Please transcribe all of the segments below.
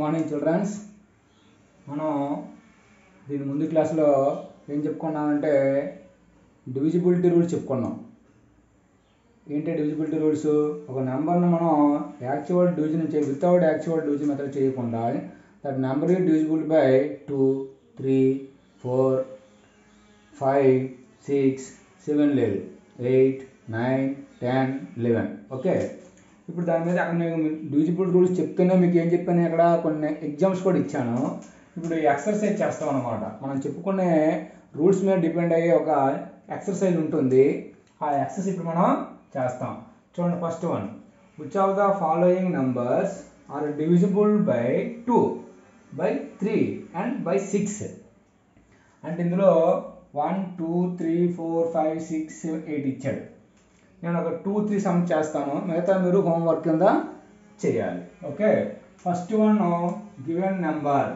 Morning children's మనం దీని ముందు క్లాస్లో ఏం చెప్పుకున్నామంటే డివిజిబిలిటీ రూల్స్ చెప్పుకున్నాం ఏంటి డివిజిబిలిటీ రూల్స్ ఒక నెంబర్ని మనం యాక్చువల్ డివిజన్ చే వితౌట్ యాక్చువల్ డివిజన్ మెథడ్ చేయకుండా that number is divisible by two three four five six seven లేదు eight nine ten eleven okay ఇప్పుడు దాని మీద అక్కడ నేను డివిజిబుల్ రూల్స్ చెప్తూనే మీకు ఏం చెప్పాను ఇక్కడ కొన్ని ఎగ్జామ్స్ కూడా ఇచ్చాను ఇప్పుడు ఎక్సర్సైజ్ చేస్తాం అనమాట మనం చెప్పుకునే రూల్స్ మీద డిపెండ్ అయ్యే ఒక ఎక్సర్సైజ్ ఉంటుంది ఆ ఎక్సర్సైజ్ ఇప్పుడు మనం చేస్తాం చూడండి first one which of the following numbers are divisible by two by three and by six అంటే ఇందులో one two three four five six seven eight ఇచ్చాడు నేను ఒక టూ త్రీ సమ్ చేస్తాను మిగతా మీరు హోంవర్క్ కింద చేయాలి okay first one given number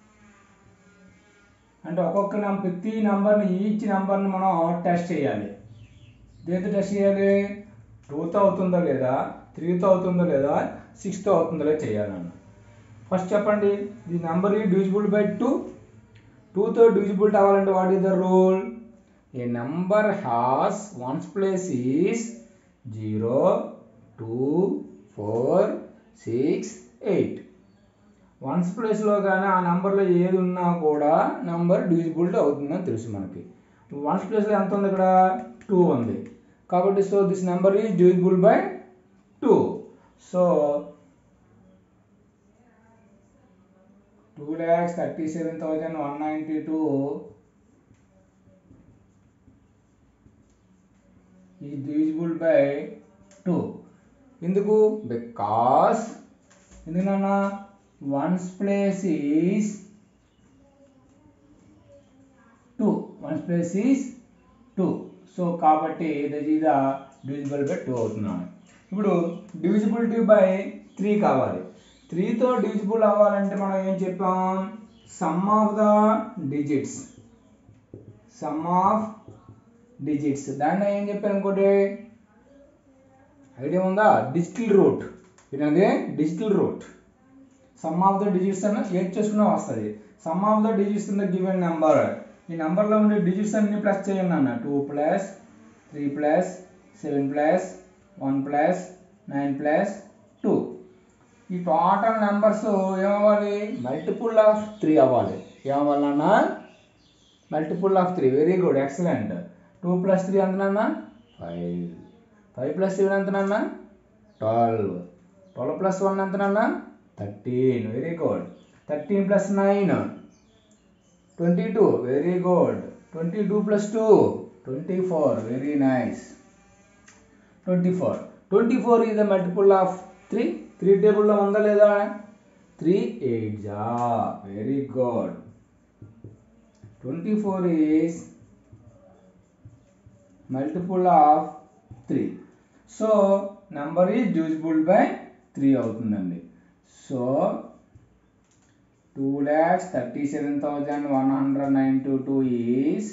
అంటే ఒక్కొక్క నెంబర్ ప్రతి నెంబర్ని ఈచ్ నెంబర్ని మనం టెస్ట్ చేయాలి దేంతో టెస్ట్ చేయాలి టూతో అవుతుందో లేదా త్రీతో అవుతుందో లేదా సిక్స్తో అవుతుందో లేదా చేయాలన్న ఫస్ట్ చెప్పండి ది నెంబర్ ఈ డివిజిబుల్ బై టూ టూతో డివిజిబుల్ అవ్వాలంటే what is the rule a number has ones place is zero two four six eight ones ప్లేస్లో కానీ ఆ నెంబర్లో ఏది ఉన్నా కూడా నెంబర్ డివిజిబుల్ అవుతుందని తెలుసు మనకి వన్స్ ప్లేస్లో ఎంత ఉంది ఇక్కడ టూ ఉంది కాబట్టి so this number is divisible by two so two lakhs thirty seven thousand one ninety two ఈ డివిజిబుల్ బై టూ ఎందుకు బికాస్ ఎందుకన్నా ones place is two ones place is two so కాబట్టి that is the divisible by two అవుతున్నాను ఇప్పుడు divisibility by three కావాలి త్రీతో divisible అవ్వాలంటే మనం ఏం చెప్పాం sum of the digits sum of digits దాన్ని ఏం చెప్పాను ఇంకోటి ఐడియా ఉందా డిజిటల్ రూట్ ఇది digital root sum of the digits అన్న ఏడ్ చేసుకున్నా వస్తుంది sum of the digits in the given number ఈ నెంబర్లో ఉండే డిజిట్స్ అన్ని ప్లస్ చేయండి అన్న two plus three plus seven plus one plus nine plus two ఈ టోటల్ నెంబర్స్ ఏమవ్వాలి మల్టిపుల్ ఆఫ్ త్రీ అవ్వాలి ఏమవ్వాలన్నా multiple of three very good excellent two plus three ఎంతనన్నా ఫైవ్ ఫైవ్ ప్లస్ సెవెన్ ఎంతనన్నా twelve twelve plus one ఎంతనన్నా thirteen very good thirteen plus nine twenty two very good twenty two plus two twenty four very nice twenty four twenty four is the multiple of three three టేబుల్లో ఉందా లేదా three eight జా very good twenty four is multiple of three so number is divisible by three అవుతుందండి so two lakhs thirty seven thousand one hundred ninety two is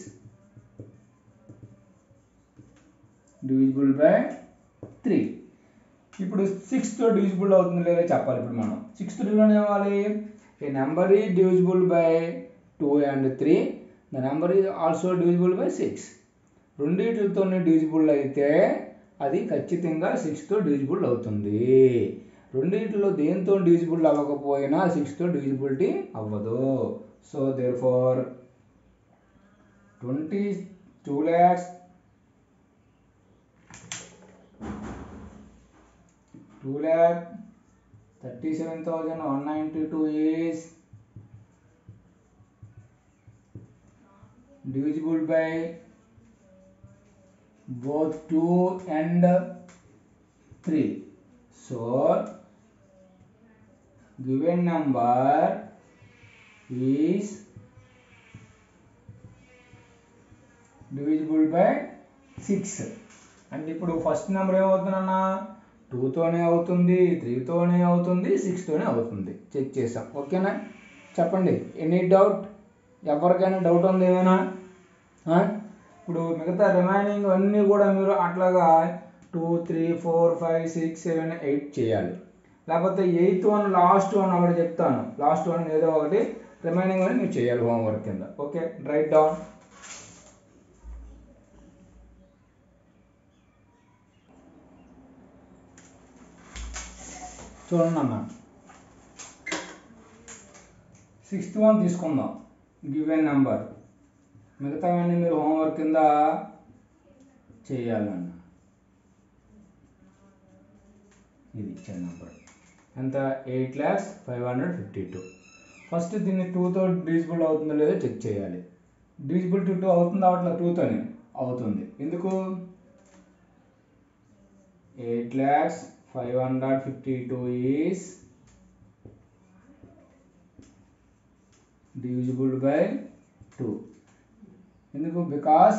divisible by three ఇప్పుడు సిక్స్తో divisible అవుతుంది లేదా చెప్పాలి ఇప్పుడు మనం సిక్స్త్ డివిజన్ ఏమవ్వాలి a number is divisible by two and three the number is also divisible by six రెండింటితో divisible అయితే అది ఖచ్చితంగా సిక్స్తో డివిజిబుల్ అవుతుంది రెండింటిలో దేంతో డివిజిబుల్ అవ్వకపోయినా సిక్స్తో డివిజిబిలిటీ అవ్వదు so therefore twenty two lakhs two lakh thirty seven thousand one ninety two is divisible by both 2 and 3 so given number is divisible by 6 అంటే ఇప్పుడు ఫస్ట్ నెంబర్ ఏమవుతుందన్నా టూతోనే అవుతుంది త్రీతోనే అవుతుంది సిక్స్తోనే అవుతుంది చెక్ చేసాం ఓకేనా చెప్పండి ఎనీ డౌట్ ఎవరికైనా డౌట్ ఉంది ఏమైనా ఇప్పుడు మిగతా రిమైనింగ్ అన్నీ కూడా మీరు అట్లాగా two three four five six seven eight చేయాలి లేకపోతే ఎయిత్ వన్ లాస్ట్ వన్ ఒకటి చెప్తాను లాస్ట్ వన్ ఏదో ఒకటి రిమైనింగ్ అని మీరు చేయాలి హోంవర్క్ కింద ఓకే రైట్ డౌన్ చూడండి అన్న సిక్స్త్ వన్ తీసుకుందాం గివెన్ నెంబర్ మిగతావన్నీ మీరు హోంవర్క్ కింద చేయాలన్న ఇది ఇచ్చిన నెంబర్ ఎంత eight lakhs five hundred fifty two first దీన్ని టూతో డివిజిబుల్ అవుతుందో లేదో చెక్ చేయాలి డివిజిబుల్ టు టూ అవుతుందా అట్లా టూతోనే అవుతుంది ఎందుకు eight lakhs five hundred fifty two is divisible by 2 ఎందుకు because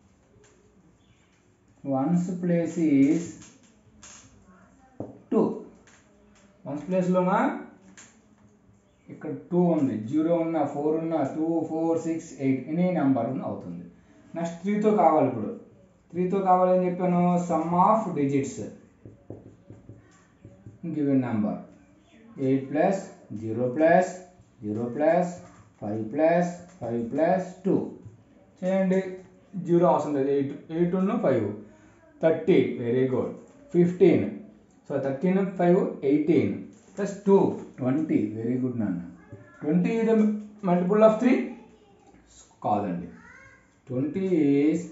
ones place is two ones ప్లేస్లోనా ఇక్కడ టూ ఉంది జీరో ఉన్న ఫోర్ ఉన్న two four six eight any number ఉన్న అవుతుంది నెక్స్ట్ త్రీతో కావాలి ఇప్పుడు త్రీతో కావాలని చెప్పాను sum of digits given number eight plus zero plus zero plus five plus five plus two చేయండి జీరో అవసరం లేదు ఎయిట్ ఎయిట్ ఉన్న five thirty very good fifteen so thirteen five eighteen plus two twenty very good నాన్న twenty ఇది multiple of three కాదండి twenty is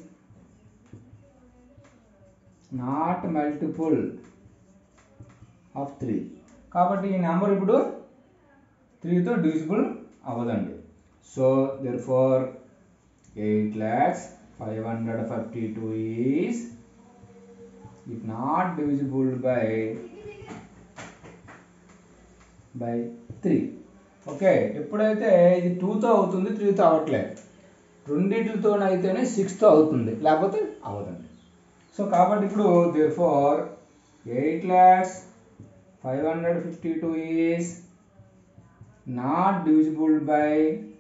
not multiple of three కాబట్టి ఈ number ఇప్పుడు త్రీతో డివిజిబుల్ అవ్వదండి so therefore eight lakhs five hundred fifty two is it not divisible by by three okay ఎప్పుడైతే ఇది టూతో అవుతుంది త్రీతో అవ్వట్లేదు రెండిటితో అయితేనే సిక్స్తో అవుతుంది లేకపోతే అవ్వదండి సో కాబట్టి ఇప్పుడు therefore eight lakhs five hundred fifty two is not divisible by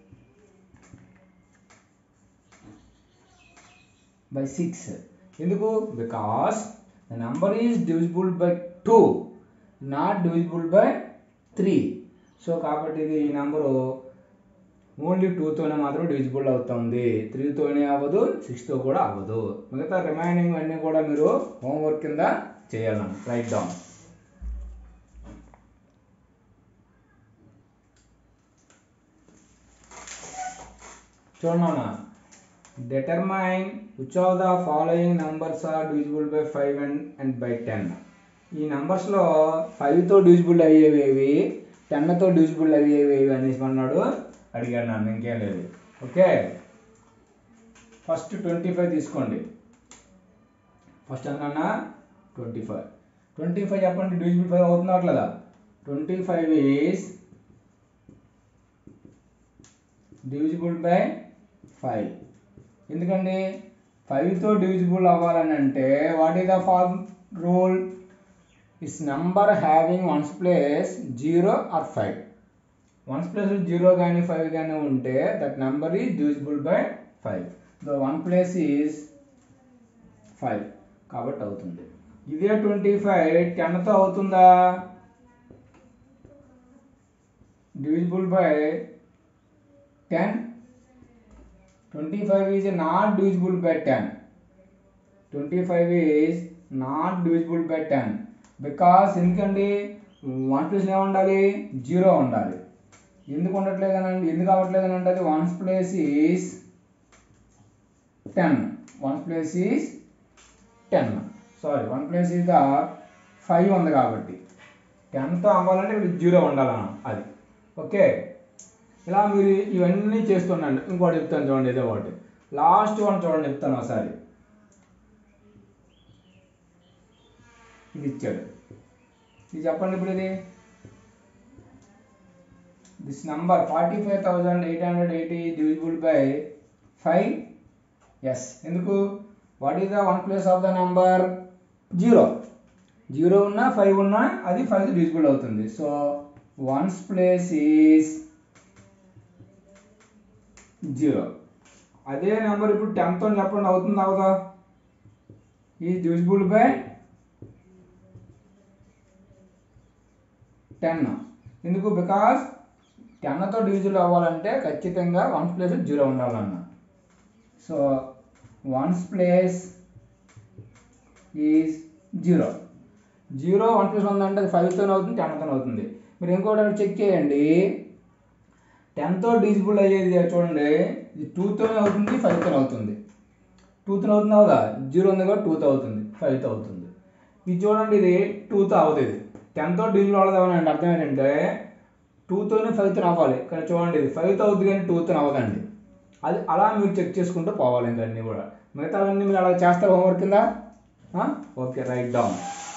by 6 ఎందుకు because the number is divisible by two not divisible by three so కాబట్టి ఇది ఈ నెంబరు ఓన్లీ టూతోనే మాత్రం డివిజిబుల్ అవుతుంది త్రీతోనే అవ్వదు సిక్స్తో కూడా అవ్వదు మిగతా రిమైనింగ్ అన్నీ కూడా మీరు హోంవర్క్ కింద చేయాలని రైట్ డౌన్ చూడన్నా determine which of the following numbers are divisible by 5 and, and by 10 ఈ నెంబర్స్లో ఫైవ్తో డివిజిబుల్ అయ్యేవి ఏవి టెన్తో డివిజిబుల్ అయ్యేవి ఏవి అనేసి అన్నాడు అడిగాడు నన్ను ఇంకేం లేదు ఓకే ఫస్ట్ ట్వంటీ ఫైవ్ తీసుకోండి ఫస్ట్ ఎంతకన్నా ట్వంటీ ఫైవ్ ట్వంటీ ఫైవ్ చెప్పండి డివిజిబుల్ ఫైవ్ అవుతుందా అట్లేదా twenty five is divisible by five ఎందుకండి ఫైవ్తో డివిజిబుల్ అవ్వాలని అంటే what is the form rule is number having ones place zero or five ones place zero కానీ ఫైవ్ కానీ ఉంటే that number is divisible by five the one place is five కాబట్టి అవుతుంది ఇదే ట్వంటీ ఫైవ్ టెన్తో అవుతుందా divisible by ten twenty five is not divisible by ten twenty five is not divisible by ten because ఎందుకండి one place ఏముండాలి zero ఉండాలి ఎందుకు ఉండట్లేదనండి ఎందుకు అవ్వట్లేదని అంటే అది ones place is ten ones place is ten sorry one place is the five ఉంది కాబట్టి టెన్తో అవ్వాలంటే ఇక్కడ జీరో ఉండాలన్న అది ఓకే ఇలా మీరు ఇవన్నీ చేస్తుండండి ఇంకోటి చెప్తాను చూడండి ఏదో ఒకటి లాస్ట్ వన్ చూడండి చెప్తాను ఒకసారి ఇది ఇచ్చాడు ఇది చెప్పండి ఇప్పుడు ఇది this number forty five thousand eight hundred eighty divisible by five yes ఎందుకు what is the one place of the number zero zero ఉన్నా ఫైవ్ ఉన్నా అది ఫైవ్ డివిజిబుల్ అవుతుంది so ones place is zero అదే నెంబర్ ఇప్పుడు tenth అని చెప్పండి అవుతుంది అవుదా ఈ డివిజిబుల్ బై టెన్ ఎందుకు బికాస్ టెన్తో డివిజిబుల్ అవ్వాలంటే ఖచ్చితంగా వన్స్ ప్లేస్ జీరో ఉండాలన్న so ones place is zero zero one plus one అంటే అది ఫైవ్తో అవుతుంది టెన్తో అవుతుంది మీరు ఇంకోటి చెక్ చేయండి టెన్తో డిజిబుల్ అయ్యేది చూడండి ఇది టూతోనే అవుతుంది ఫైవ్తో అవుతుంది టూతో అవుతుంది అవుదా జీరో ఉంది కాబట్టి టూతో అవుతుంది ఫైవ్తో అవుతుంది ఇది చూడండి ఇది టూతో అవుతుంది టెన్తో డిజిబుల్ అవ్వదామని అంటే అర్థం ఏంటంటే టూతోనే ఫైవ్తో అవ్వాలి కానీ చూడండి ఇది ఫైవ్తో అవుతుంది కానీ టూతో అవ్వదండి అది అలా మీరు చెక్ చేసుకుంటూ పోవాలి ఇంకా అన్నీ కూడా మిగతావన్నీ మీరు అలా చేస్తారు హోంవర్క్ కింద ఓకే రైట్ డౌన్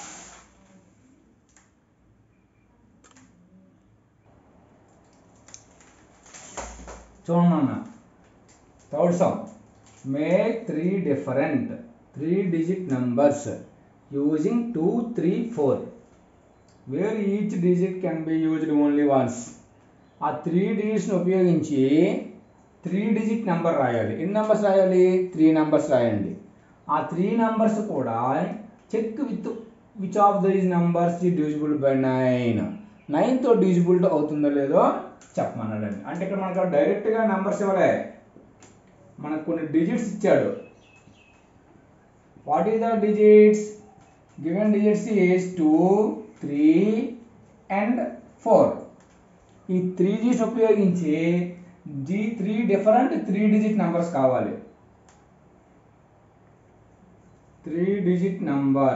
చూడండి అన్న third sum make three different three digit numbers using two three four where each digit can be used only once ఆ త్రీ డిజిట్స్ని ఉపయోగించి త్రీ డిజిట్ నెంబర్ రాయాలి ఎన్ని నెంబర్స్ రాయాలి త్రీ నెంబర్స్ రాయండి ఆ త్రీ నెంబర్స్ కూడా check with which of these numbers ఈ డివిజిబుల్ బై నైన్ నైన్తో డివిజిబుల్ అవుతుందో లేదో చెప్పమన్నాడండి అంటే ఇక్కడ మనకు డైరెక్ట్గా నెంబర్స్ ఇవ్వలే మనకు కొన్ని డిజిట్స్ ఇచ్చాడు what is the digits given digits is two three and four ఈ త్రీ డిజిట్స్ ఉపయోగించి జీ three different three digit numbers కావాలి three digit number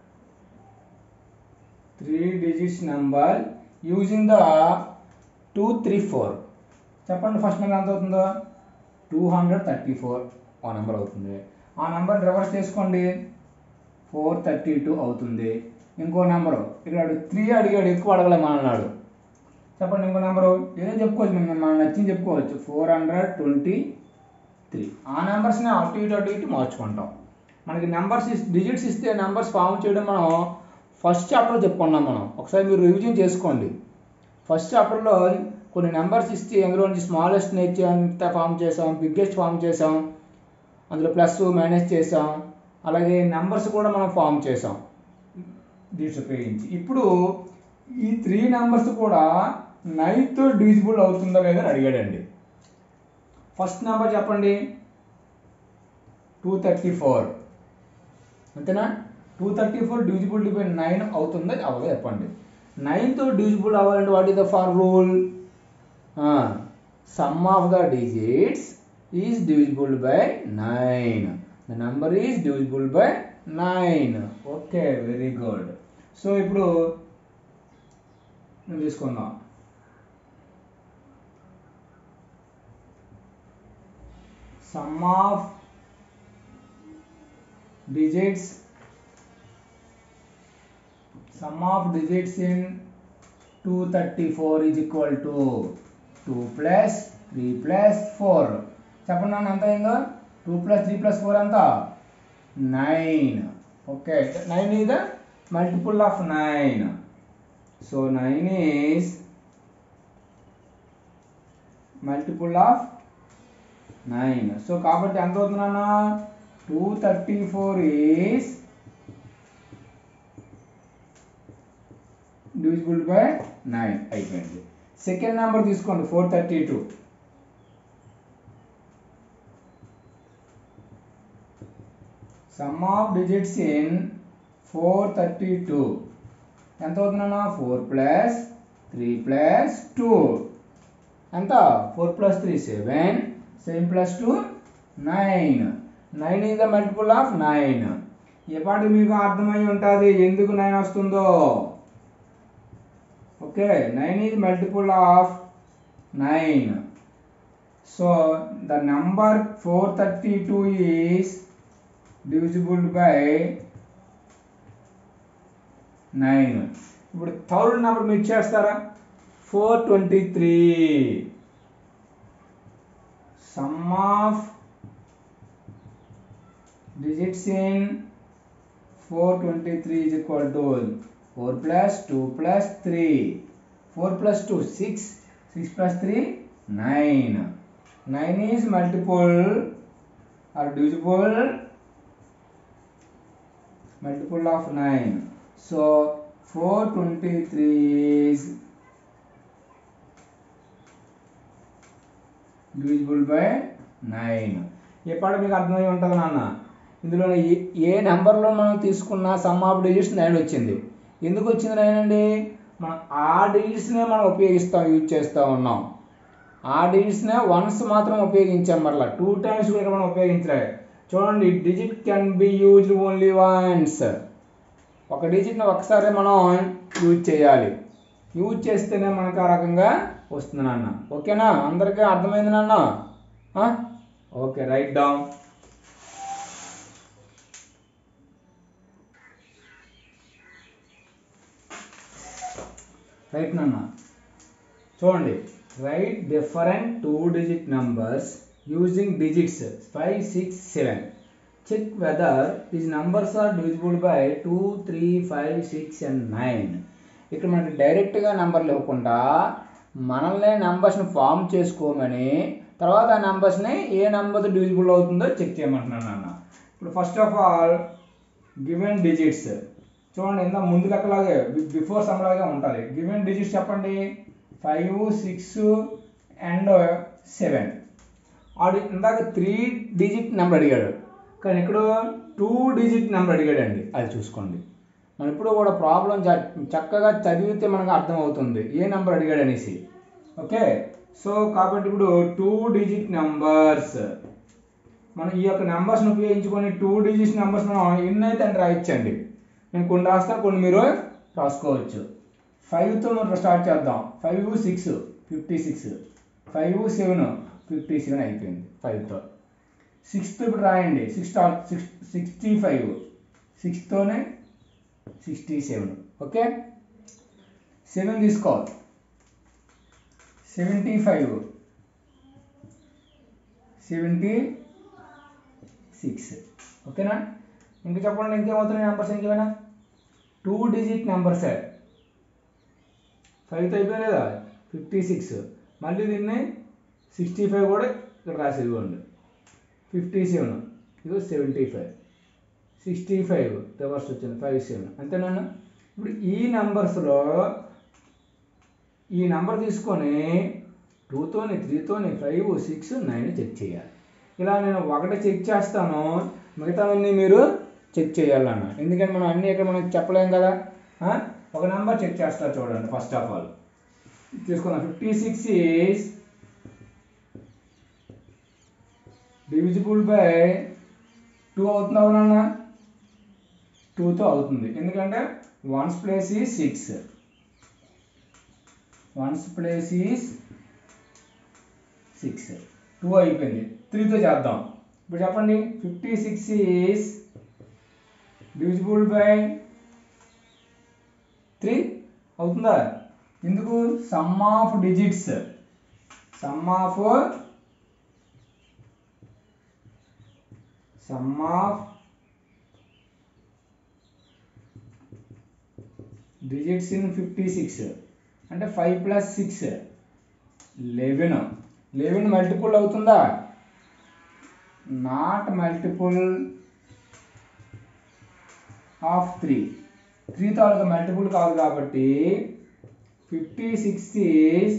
three digits number using the two three four చెప్పండి first number ఎంత అవుతుందో two hundred thirty four ఆ number అవుతుంది ఆ నెంబర్ రివర్స్ చేసుకోండి ఫోర్ థర్టీ టూ అవుతుంది ఇంకో నెంబరు ఇక్కడ త్రీ అడిగాడు ఎక్కువ అడగలే మన అన్నాడు చెప్పండి ఇంకో నెంబరు ఏదో చెప్పుకోవచ్చు మేము మనం నచ్చింది చెప్పుకోవచ్చు ఫోర్ హండ్రెడ్ ట్వంటీ త్రీ ఆ నెంబర్స్ని అటు ఇటు అటు ఇటు మార్చుకుంటాం మనకి నెంబర్స్ డిజిట్స్ ఇస్తే నెంబర్స్ ఫామ్ చేయడం మనం ఫస్ట్ చాప్టర్లో చెప్పుకున్నాం మనం ఒకసారి మీరు రివిజన్ చేసుకోండి ఫస్ట్ చాప్టర్లో కొన్ని నెంబర్స్ ఇస్తే అందులో నుంచి స్మాలెస్ట్ నేర్చి అంత ఫామ్ చేసాం బిగ్గెస్ట్ ఫామ్ చేసాం అందులో ప్లస్ మైనస్ చేసాం అలాగే నెంబర్స్ కూడా మనం ఫామ్ చేసాం డిజిట్స్ ఉపయోగించి ఇప్పుడు ఈ త్రీ నెంబర్స్ కూడా నైన్తో డివిజిబుల్ అవుతుందా లేదా అని అడిగాడండి ఫస్ట్ నెంబర్ చెప్పండి టూ థర్టీ ఫోర్ అంతేనా two thirty four divisible by nine అవుతుందా అవ్వదు చెప్పండి నైన్తో డివిజిబుల్ అవ్వాలంటే what is the for rule sum of the digits is divisible by nine the number is divisible by nine okay very good so ఇప్పుడు నేను తీసుకుందాం సమ్ of digits sum of digits in 234 is equal to 2 plus 3 plus 4 చెప్పండి నాన్న ఎంత అయిందో two plus three plus four ఎంత nine okay nine is the multiple of nine so nine is multiple of nine so కాబట్టి ఎంత అవుతుంది నాన్న two thirty four is divisible by nine అయిపోయింది సెకండ్ నెంబర్ తీసుకోండి four thirty two sum of digits in four thirty two ఎంత అవుతుందన్నా four plus three plus two ఎంత four plus three seven seven plus two nine nine is the multiple of nine ఎప్పటి మీకు అర్థమై ఉంటుంది ఎందుకు nine వస్తుందో okay nine is multiple of nine so the number four thirty two is divisible by nine ఇప్పుడు third number మీరు చేస్తారా four twenty three sum of digits in 423 is equal to 4 plus 2 plus 3 4 plus 2 6 6 plus 3 9 9 is multiple or divisible multiple of 9 so four twenty three is divisible by nine ఈ పాట మీకు అర్థమై ఉంటుంది నాన్న ఇందులో ఏ- ఏ నెంబర్లో మనం తీసుకున్న సమ్ ఆఫ్ డిజిట్స్ నైన్ వచ్చింది ఎందుకు వచ్చింది నైన్ అండి మనం ఆ డిజిట్స్నే మనం ఉపయోగిస్తాం యూజ్ చేస్తూ ఉన్నాం ఆ డిజిట్స్నే వన్స్ మాత్రం ఉపయోగించాం మరలా టూ టైమ్స్ కూడా మనం ఉపయోగించలే చూడండి digit can be used only once ఒక డిజిట్ని ఒకసారి మనం యూజ్ చేయాలి యూజ్ చేస్తేనే మనకు ఆ రకంగా వస్తుంది నాన్న ఓకేనా అందరికీ అర్థమైంది నాన్న ఆ? ఓకే రైట్ డౌన్ రైట్ నాన్న చూడండి right different two digit numbers using digits five six seven check whether these numbers are divisible by two three five six and nine ఇక్కడ మనకి డైరెక్ట్గా నెంబర్లు ఇవ్వకుండా మనల్ని నెంబర్స్ని ఫామ్ చేసుకోమని తర్వాత ఆ నెంబర్స్ని ఏ నెంబర్ డివిజిబుల్ అవుతుందో చెక్ చేయమంటున్నాను నాన్న ఇప్పుడు first of all given digits చూడండి ఇందా ముందు లెక్కలాగే బిఫోర్ సమ్ లాగే ఉంటుంది గివెన్ డిజిట్స్ చెప్పండి ఫైవ్ సిక్స్ అండ్ సెవెన్ ఆడు ఇందాక త్రీ డిజిట్ నెంబర్ అడిగాడు కానీ ఇక్కడ టూ డిజిట్ నెంబర్ అడిగాడండి అది చూసుకోండి మనం ఇప్పుడు కూడా ప్రాబ్లం చక్కగా చదివితే మనకు అర్థమవుతుంది ఏ నెంబర్ అడిగాడు అనేసి ఓకే సో కాబట్టి ఇప్పుడు టూ డిజిట్ నెంబర్స్ మనం ఈ యొక్క నెంబర్స్ని ఉపయోగించుకొని టూ డిజిట్ నెంబర్స్ మనం ఎన్ని అయితే అని రాయొచ్చండి నేను కొన్ని రాస్తాను కొన్ని మీరు రాసుకోవచ్చు ఫైవ్తో మనం స్టార్ట్ చేద్దాం five six fifty six five seven fifty seven అయిపోయింది ఫైవ్తో సిక్స్త్ ఇప్పుడు రాయండి సిక్స్ సిక్స్ సిక్స్టీ ఫైవ్ సిక్స్తోనే సిక్స్టీ సెవెన్ ఓకే సెవెన్ తీసుకో సెవెంటీ ఫైవ్ సెవెంటీ సిక్స్ ఓకేనా ఇంకా చెప్పండి ఇంకేమవుతున్నాయి నెంబర్స్ ఇంకేమైనా టూ డిజిట్ నెంబర్సే ఫైవ్తో అయిపోయింది లేదా ఫిఫ్టీ సిక్స్ మళ్ళీ దీన్ని సిక్స్టీ ఫైవ్ కూడా ఇక్కడ రాసి ఇవ్వండి ఫిఫ్టీ సెవెన్ ఇది seventy five sixty five reverse వచ్చింది ఫైవ్ సెవెన్ అంతేనా ఇప్పుడు ఈ నెంబర్స్లో ఈ నెంబర్ తీసుకొని టూతోని త్రీతోని ఫైవ్ సిక్స్ నైన్ చెక్ చేయాలి ఇలా నేను ఒకటి చెక్ చేస్తాను మిగతావన్నీ మీరు చెక్ చేయాలన్న ఎందుకంటే మనం అన్నీ ఇక్కడ మనం చెప్పలేం కదా ఆ? ఒక నెంబర్ చెక్ చేస్తా చూడండి ఫస్ట్ ఆఫ్ ఆల్ తీసుకుందాం fifty six is divisible by two అవుతుంది అవునన్నా టూతో అవుతుంది ఎందుకంటే వన్స్ ప్లేస్ ఈ six ones place is six two అయిపోయింది త్రీతో చేద్దాం ఇప్పుడు చెప్పండి fifty six is divisible by three అవుతుందా ఎందుకు sum of digits sum of sum of digits in fifty six అంటే five plus six eleven eleven multiple అవుతుందా not multiple of three three తాలూకా మల్టిపుల్ కాదు కాబట్టి ఫిఫ్టీ six is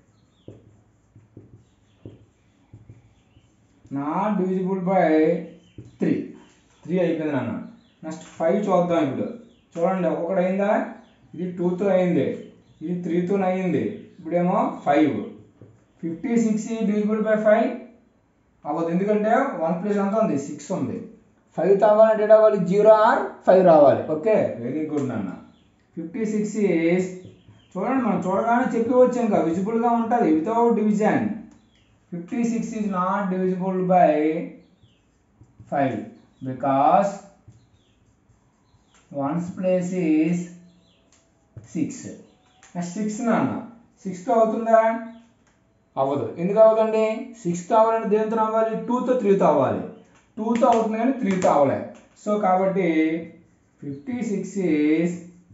not divisible by three three అయిపోయింది నాన్న నెక్స్ట్ ఫైవ్ చూద్దాం ఇప్పుడు చూడండి ఒక్కొక్కటి అయిందా ఇది టూతో అయింది ఇది త్రీతో అయింది ఇప్పుడేమో five fifty six divisible by five అవ్వదు ఎందుకంటే వన్ ప్లస్ ఎంత ఉంది సిక్స్ ఉంది ఫైవ్ కావాలంటే ఏం రావాలి జీరో ఆర్ ఫైవ్ రావాలి ఓకే వెరీ గుడ్ నాన్న ఫిఫ్టీ సిక్స్ ఈస్ చూడండి మనం చూడగానే చెప్పవచ్చు ఇంకా విజిబుల్గా ఉంటుంది without division fifty six is not divisible by five because ones place is six six నాన్న సిక్స్తో అవుతుందా అవ్వదు ఎందుకు అవ్వదండి సిక్స్తో అవ్వాలంటే దేంతో అవ్వాలి టూతో త్రీతో అవ్వాలి టూతో అవుతుంది కానీ త్రీతో అవ్వలే సో కాబట్టి ఫిఫ్టీ six is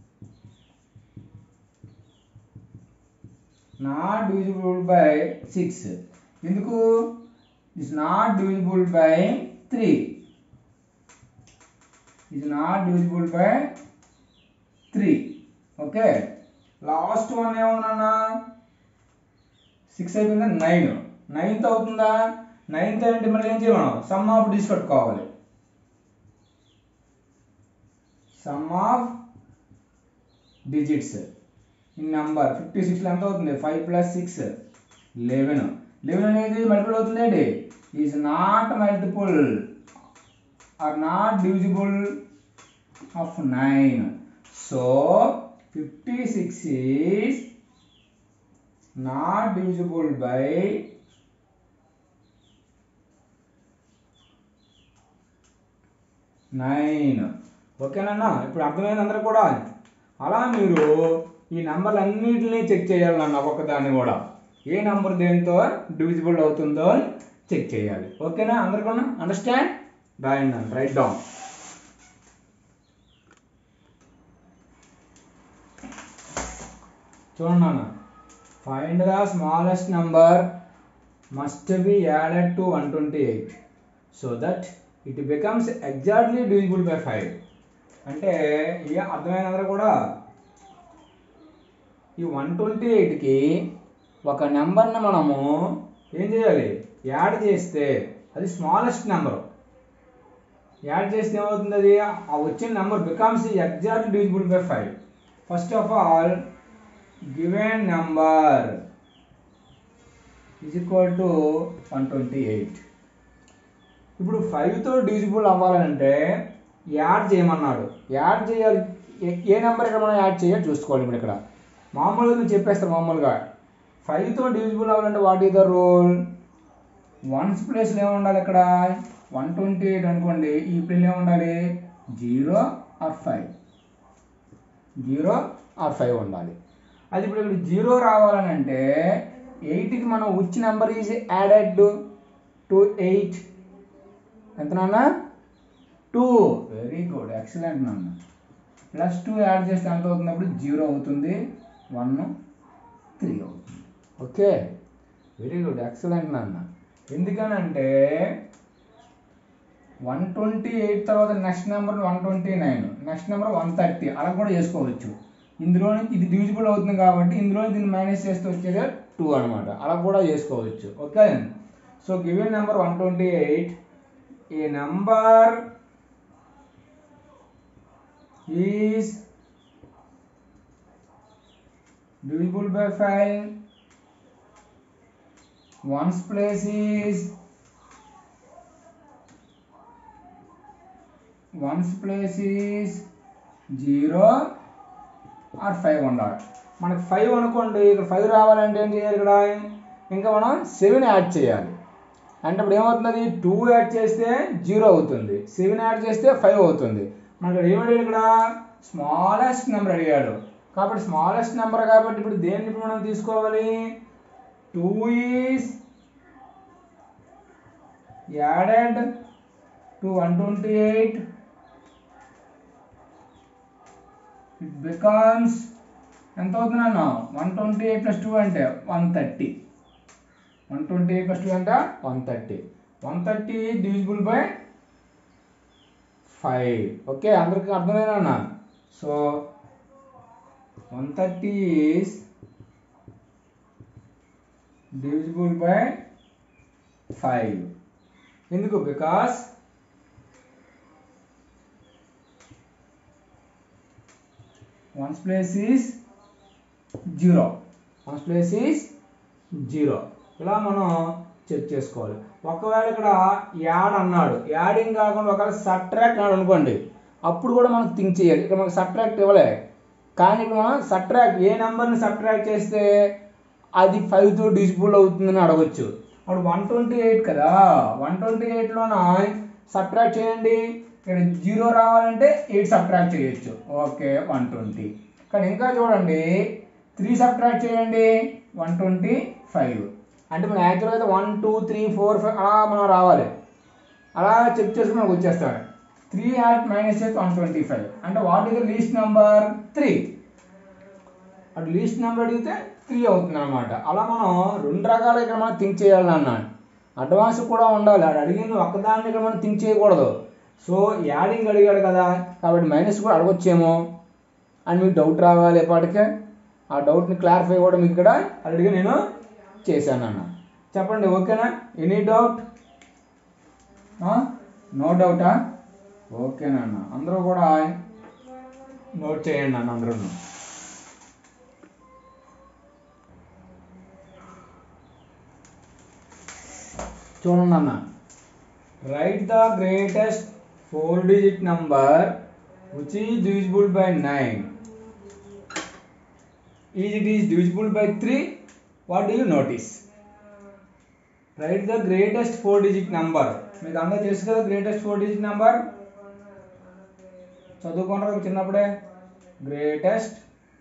not divisible by సిక్స్ ఎందుకు is not divisible by three is not divisible by 3 okay last one ఏమన్నా సిక్స్ అయిపోయిందా నైన్ నైన్త్ అవుతుందా నైన్త్ అంటే మళ్ళీ ఏం చేయాలి మనం సమ్ ఆఫ్ డిస్ పెట్టుకోవాలి sum of digits in number fifty సిక్స్లో ఎంత అవుతుంది five plus six eleven eleven అనేది మల్టిపుల్ అవుతుంది ఏంటి is not multiple or not divisible of nine so fifty six is not divisible by nine ఓకేనన్నా ఇప్పుడు అర్థమైంది అందరూ కూడా అలా మీరు ఈ నెంబర్లు అన్నిటిని చెక్ చేయాలన్న ఒక్కదాన్ని కూడా ఏ నెంబర్ దేంతో డివిజిబుల్ అవుతుందో చెక్ చేయాలి ఓకేనా అందరికీ అండర్స్టాండ్ రాయండి అండి రైట్ డౌన్ చూడండి నాన్న find the smallest number must be added to one twenty eight so that it becomes exactly divisible by five అంటే ఇక అర్థమైనందరూ కూడా ఈ వన్ ట్వంటీ ఎయిట్కి ఒక నెంబర్ని మనము ఏం చేయాలి యాడ్ చేస్తే అది స్మాలెస్ట్ నెంబర్ యాడ్ చేస్తే ఏమవుతుంది అది ఆ వచ్చిన number becomes exact divisible by five first of all given number is equal to one twenty eight ఇప్పుడు ఫైవ్తో డివిజిబుల్ అవ్వాలంటే యాడ్ చేయమన్నాడు యాడ్ చేయాలి ఏ- ఏ నెంబర్ ఇక్కడ మనం యాడ్ చేయాలి చూసుకోవాలి ఇప్పుడు ఇక్కడ మామూలుగా నేను చెప్పేస్తాను మామూలుగా ఫైవ్తో డివిజిబుల్ అవ్వాలంటే what is the rule ones ప్లేస్లో ఏమి ఉండాలి ఇక్కడ వన్ ట్వంటీ ఎయిట్ అనుకోండి ఈ ప్లేస్ ఏమి ఉండాలి zero or five zero or five ఉండాలి అది ఇప్పుడు ఇక్కడ జీరో రావాలని అంటే ఎయిట్కి మనం which number is added to eight ఎంత నాన్న టూ వెరీ గుడ్ ఎక్సలెంట్ నాన్న ప్లస్ టూ యాడ్ చేస్తే ఎంత అవుతుంది అప్పుడు జీరో అవుతుంది వన్ త్రీ అవుతుంది ఓకే వెరీ గుడ్ ఎక్సలెంట్ నాన్న ఎందుకనంటే వన్ ట్వంటీ ఎయిట్ తర్వాత next number one twenty nine next number one thirty అలా కూడా చేసుకోవచ్చు ఇందులో నుంచి ఇది డివిజిబుల్ అవుతుంది కాబట్టి ఇందులో దీన్ని మైనస్ చేస్తే వచ్చేది టూ అనమాట అలా కూడా చేసుకోవచ్చు okay so given number one twenty eight ఏ number is divisible by 5 ones place is ones place is 0 or 5 ఉండాలి మనకి ఫైవ్ అనుకోండి ఇక్కడ ఫైవ్ రావాలంటే ఏం చేయాలి ఇక్కడ ఇంకా మనం సెవెన్ యాడ్ చేయాలి అంటే ఇప్పుడు ఏమవుతుంది టూ యాడ్ చేస్తే జీరో అవుతుంది సెవెన్ యాడ్ చేస్తే ఫైవ్ అవుతుంది మనకి ఇక్కడ ఏమడిగాడు ఇక్కడ స్మాలెస్ట్ నెంబర్ అడిగాడు కాబట్టి స్మాలెస్ట్ నెంబర్ కాబట్టి ఇప్పుడు దేన్ని ఇప్పుడు మనం తీసుకోవాలి two is added to one twenty eight it becomes ఎంత అవుతుంది అన్న one twenty eight plus two అంటే one thirty one twenty eight plus two అంటే one thirty one thirty divisible by five okay అందరికి అర్థమైనా అన్న so one thirty is divisible by five ఎందుకు because ones place is zero ones place is zero ఇలా మనం check చేసుకోవాలి ఒకవేళ ఇక్కడ యాడ్ అన్నాడు యాడింగ్ కాకుండా ఒకవేళ సబ్ట్రాక్ట్ అన్నాడు అనుకోండి అప్పుడు కూడా మనం థింక్ చేయాలి ఇక్కడ మనకు సబ్ట్రాక్ట్ ఇవ్వలే కానీ ఇక్కడ మనం సబ్ట్రాక్ట్ ఏ నెంబర్ని సబ్ట్రాక్ట్ చేస్తే అది ఫైవ్తో డిజిబుల్ అవుతుందని అడగొచ్చు అప్పుడు వన్ ట్వంటీ ఎయిట్ కదా వన్ ట్వంటీ ఎయిట్లోన సబ్ట్రాక్ట్ చేయండి ఇక్కడ జీరో రావాలంటే ఎయిట్ సబ్ట్రాక్ట్ చేయొచ్చు ఓకే వన్ ట్వంటీ కానీ ఇంకా చూడండి త్రీ సబ్ట్రాక్ట్ చేయండి వన్ ట్వంటీ ఫైవ్ అంటే మనం యాక్చువల్గా అయితే one two three four five అలా మనం రావాలి అలా చెక్ చేసుకుని మనకు వచ్చేస్తాడు త్రీ యాడ్ మైనస్ చేస్తే వన్ ట్వంటీ ఫైవ్ అంటే what is the least number three అటు లీస్ట్ నెంబర్ అడిగితే త్రీ అవుతుంది అనమాట అలా మనం రెండు రకాల ఇక్కడ మనం థింక్ చేయాలి అన్నాడు అడ్వాన్స్ కూడా ఉండాలి అది అడిగింది ఒక్కదాన్ని ఇక్కడ మనం థింక్ చేయకూడదు సో యాడింగ్ అడిగాడు కదా కాబట్టి మైనస్ కూడా అడగొచ్చేమో అని మీకు డౌట్ రావాలి ఎప్పటికే ఆ డౌట్ని క్లారిఫై కూడా మీకు ఇక్కడ ఆల్రెడీగా నేను చేశాను అన్న చెప్పండి ఓకేనా ఎనీ డౌట్ నో డౌటా ఓకేనా అన్న అందరూ కూడా నోట్ చేయండి అన్న అందరూ చూడండి అన్న right the greatest four digit number which is divisible by nine is it is divisible by three what do you notice right the greatest four digit number మీకు అందరూ తెలుసు కదా గ్రేటెస్ట్ ఫోర్ డిజిట్ నంబర్ చదువుకుంటారు చిన్నప్పుడే greatest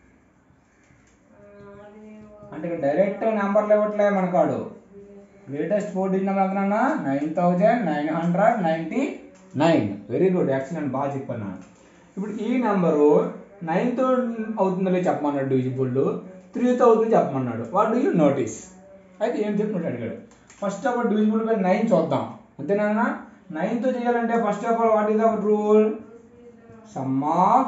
అంటే ఇక్కడ direct నెంబర్లు ఇవ్వట్లే మనకాడు గ్రేటెస్ట్ ఫోర్ డిజిట్ నెంబర్ ఎంత nine thousand nine hundred ninety nine very good excellent బాగా చెప్పాను ఇప్పుడు ఈ నెంబరు నైన్తో అవుతుందో చెప్పమన్నాడు డివిజిబుల్ త్రీతో అవుతుంది చెప్పమన్నాడు వాట్ డూ యూ నోటీస్ అయితే ఏం చెప్పినట్టు అడిగాడు first of all divisible by nine చూద్దాం అంతేనా నైన్తో చేయాలంటే first of all what is our rule sum of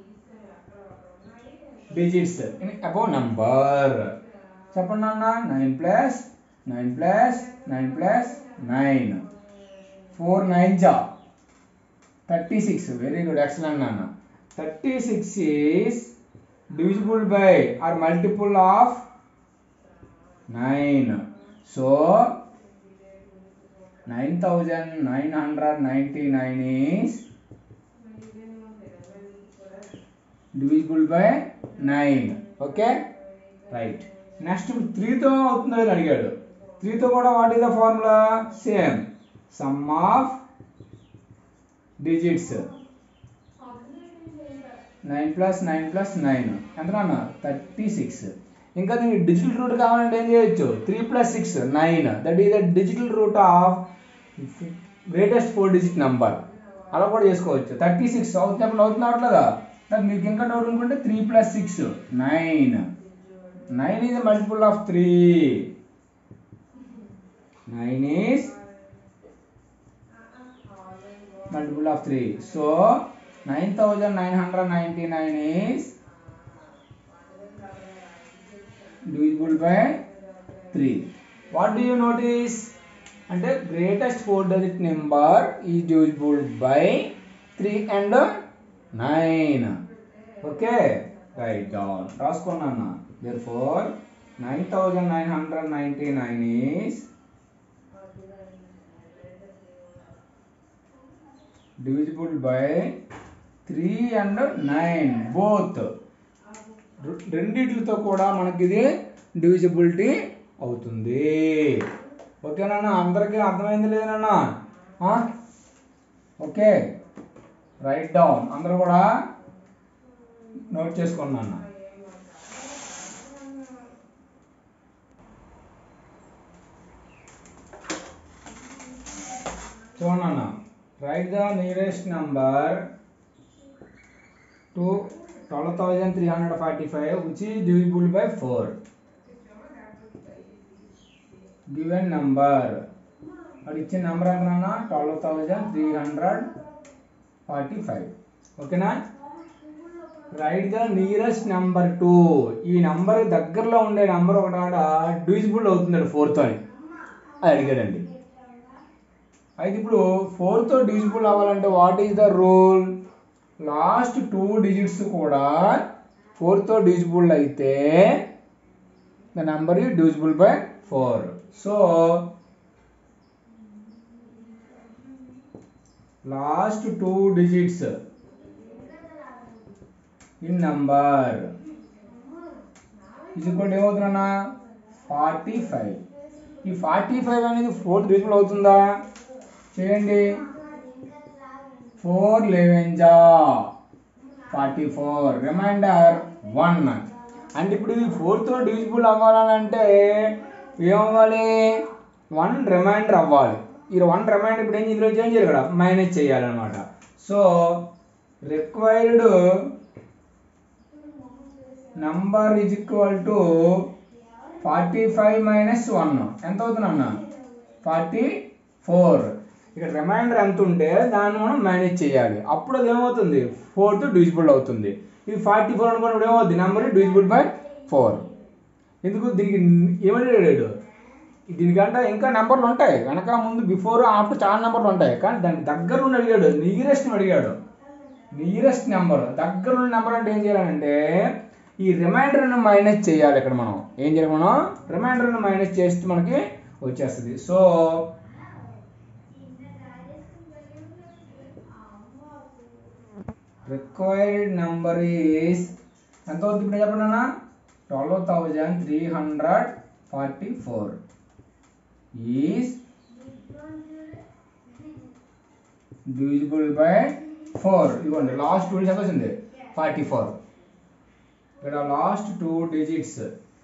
digits in above number చెప్పండి అన్న nine plus nine plus nine plus nine four nine జా thirty six very good excellent నాన్న thirty six is divisible by or multiple of nine so nine thousand nine hundred ninety nine is divisible by nine okay right next ఇప్పుడు త్రీతో అవుతుందో అని అడిగాడు త్రీతో కూడా what is the formula same sum of digits nine plus nine plus nine ఎంత నాన్న thirty six ఇంకా దీనికి డిజిటల్ రూట్ కావాలంటే ఏం చేయొచ్చు three plus six nine that is the digital root of greatest four digit number అలా కూడా చేసుకోవచ్చు థర్టీ సిక్స్ అవుతున్నప్పుడు అవుతున్నా అవట్లేదా నాకు మీకు ఇంకా డౌట్ అనుకుంటే three plus six nine nine is multiple of three nine is multiple of 3 so 9999 is divisible by 3 what do you notice అంటే గ్రేటెస్ట్ ఫోర్ డిజిట్ నెంబర్ ఈ divisible by three and nine okay right down రాసుకున్నాను there four nine thousand nine hundred ninety nine is divisible by 3 and 9 both రెండిట్లతో కూడా మనకి ఇది divisibility అవుతుంది ఓకేనా అందరికీ అర్థమైంది లేదన్నా ఓకే రైట్ డౌన్ అందరూ కూడా నోట్ చేసుకోండి అన్న చూడండి అన్న write the nearest number to 12345 which is divisible by 4 given number అది ఇచ్చిన నెంబర్ ఎంత twelve thousand three hundred forty five ఓకేనా right the nearest number to ఈ నెంబర్ దగ్గరలో ఉండే నెంబర్ ఒకటి ఆడ డివిజిబుల్ అవుతుంది ఫోర్తో అని అది అడిగాడండి అయితే ఇప్పుడు ఫోర్తో డివిజిబుల్ అవ్వాలంటే what is the rule last two digits కూడా ఫోర్తో డివిజిబుల్ అయితే ద నెంబర్ ఈ divisible by four so last two digits in number ఇది కూడా ఏమవుతుందన్నా ఫార్టీ ఫైవ్ ఈ ఫార్టీ ఫైవ్ అనేది ఫోర్త్ డిజిబుల్ అవుతుందా చేయండి ఫోర్ లెవెన్ జా ఫార్టీ ఫోర్ రిమైండర్ వన్ అంటే ఇప్పుడు ఇది ఫోర్త్ డివిజిబుల్ అవ్వాలంటే ఏమవ్వాలి వన్ రిమైండర్ అవ్వాలి ఈ వన్ రిమైండర్ ఇప్పుడు ఏం ఇందులో చేంజ్ చేయాలి ఇక్కడ మైనస్ చేయాలన్నమాట so required number is equal to forty five minus one ఎంత అవుతుంది అన్న ఫార్టీ ఫోర్ ఇక్కడ రిమైండర్ ఎంత ఉంటే దాన్ని మనం మేనేజ్ చేయాలి అప్పుడు అది ఏమవుతుంది ఫోర్త్ డివిజిబుల్ అవుతుంది ఇది ఫార్టీ ఫోర్ అనుకున్నప్పుడు ఏమవుద్ది నెంబర్ డివిజిబుల్ బై ఫోర్ ఎందుకు దీనికి ఏమని అడిగాడు దీనికంటే ఇంకా నెంబర్లు ఉంటాయి వెనక ముందు బిఫోర్ ఆఫ్టర్ చాలా నెంబర్లు ఉంటాయి కానీ దానికి దగ్గర నుండి అడిగాడు నియరెస్ట్ అడిగాడు నియరెస్ట్ నెంబర్ దగ్గర ఉన్న నెంబర్ అంటే ఏం చేయాలంటే ఈ రిమైండర్ని మైనస్ చేయాలి ఇక్కడ మనం ఏం చేయాలి మనం రిమైండర్ని మైనస్ చేస్తే మనకి వచ్చేస్తుంది సో రిక్వైర్డ్ నెంబర్ ఈస్ ఎంత అవుతుంది ఇప్పుడు చెప్పండి అన్న twelve thousand three hundred forty four is divisible by four ఇదిగోండి లాస్ట్ టూ ఎంత వచ్చింది ఫార్టీ ఫోర్ ఇక్కడ last two digits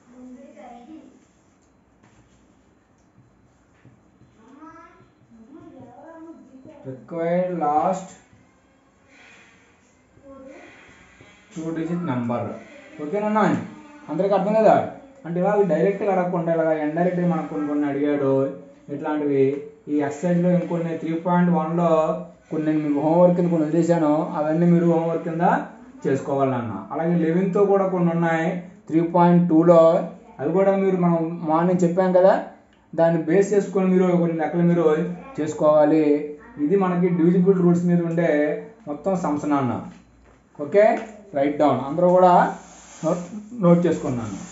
required last two digit number ఓకేనన్నా అందరికి అర్థం కదా అంటే ఇలా డైరెక్ట్గా అడగకుండా ఇలా ఇండైరెక్ట్గా మనకు కొన్ని కొన్ని అడిగాడు ఇట్లాంటివి ఈ ఎక్సర్సైజ్లో ఇంకొన్ని త్రీ పాయింట్ వన్లో కొన్ని నేను మీకు హోంవర్క్ కింద కొన్ని వదిలేశాను అవన్నీ మీరు హోంవర్క్ కింద చేసుకోవాలన్న అలాగే లెవెన్తో కూడా కొన్ని ఉన్నాయి త్రీ పాయింట్ టూలో అవి కూడా మీరు మనం మార్నింగ్ చెప్పాం కదా దాన్ని బేస్ చేసుకొని మీరు కొన్ని లెక్కలు మీరు చేసుకోవాలి ఇది మనకి డివిజిబుల్ రూట్స్ మీద ఉండే మొత్తం సంసనాన్న ఓకే రైట్ డౌన్ అందరూ కూడా నోట్ నోట్ చేసుకున్నాను